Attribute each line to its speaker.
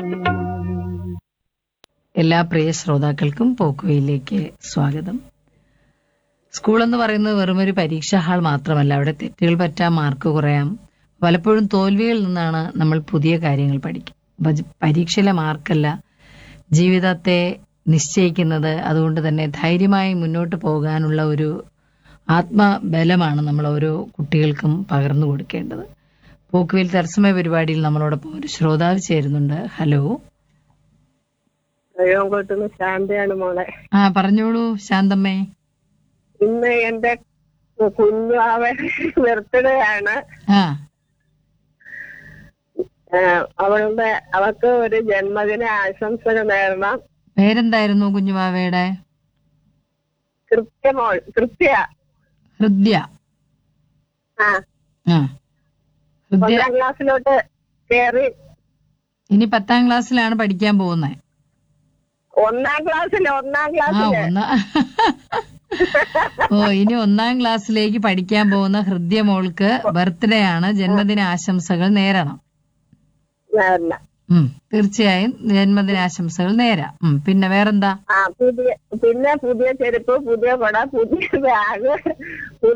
Speaker 1: എല്ലാ പ്രിയ ശ്രോതാക്കൾക്കും പോക്കുവയിലേക്ക് സ്വാഗതം സ്കൂൾ എന്ന് പറയുന്നത് വെറുമൊരു പരീക്ഷാ ഹാൾ മാത്രമല്ല അവിടെ തെറ്റുകൾ പറ്റാം മാർക്ക് കുറയാം പലപ്പോഴും തോൽവികളിൽ നിന്നാണ് നമ്മൾ പുതിയ കാര്യങ്ങൾ പഠിക്കുക പ- പരീക്ഷയിലെ മാർക്കല്ല ജീവിതത്തെ നിശ്ചയിക്കുന്നത് അതുകൊണ്ട് തന്നെ ധൈര്യമായി മുന്നോട്ട് പോകാനുള്ള ഒരു ആത്മബലമാണ് നമ്മൾ ഓരോ കുട്ടികൾക്കും പകർന്നു കൊടുക്കേണ്ടത് പോക്കുവയിൽ തത്സമയ പരിപാടിയിൽ നമ്മളോടൊപ്പം ഒരു ശ്രോതാവ് ചേരുന്നുണ്ട് ഹലോ
Speaker 2: കഴിയോങ്കോട്ടുന്ന് ശാന്തയാണ് മോളെ
Speaker 1: ആ പറഞ്ഞോളൂ ശാന്തമ്മേ
Speaker 2: ഇന്ന് എന്റെ കുഞ്ഞു അവ ബർത്ത്ഡേ ആണ്
Speaker 1: ആ
Speaker 2: ഏഹ് അവളുടെ അവൾക്ക് ഒരു ജന്മദിന ആശംസകൾ നേരണം
Speaker 1: പേരെന്തായിരുന്നു കുഞ്ഞുമാവയുടെ
Speaker 2: കൃത്യമോൾ കൃത്യ
Speaker 1: ഹൃദ്യ
Speaker 2: ആ
Speaker 1: ആ ഹൃദ്യ
Speaker 2: ഒന്നാം ക്ലാസ്സിലോട്ട് കയറി
Speaker 1: ഇനി പത്താം ക്ലാസ്സിലാണ് പഠിക്കാൻ പോകുന്നത്
Speaker 2: ഒന്നാം ക്ലാസ്സിൽ ഒന്നാം
Speaker 1: ആ
Speaker 2: ക്ലാസ്സില്
Speaker 1: ഒന്നാ ഓ ഇനി ഒന്നാം ക്ലാസ്സിലേക്ക് പഠിക്കാൻ പോകുന്ന ഹൃദ്യ മോൾക്ക് ബർത്ത്ഡേ ആണ് ജന്മദിന ആശംസകൾ നേരണം
Speaker 2: നേരണം
Speaker 1: ഉം തീർച്ചയായും ജന്മദിന ആശംസകൾ നേരാം ഉം പിന്നെ വേറെന്താ
Speaker 2: ആ പുതിയ പിന്നെ പുതിയ ചെരുപ്പ് പുതിയ കൊട പുതിയ ബാഗ്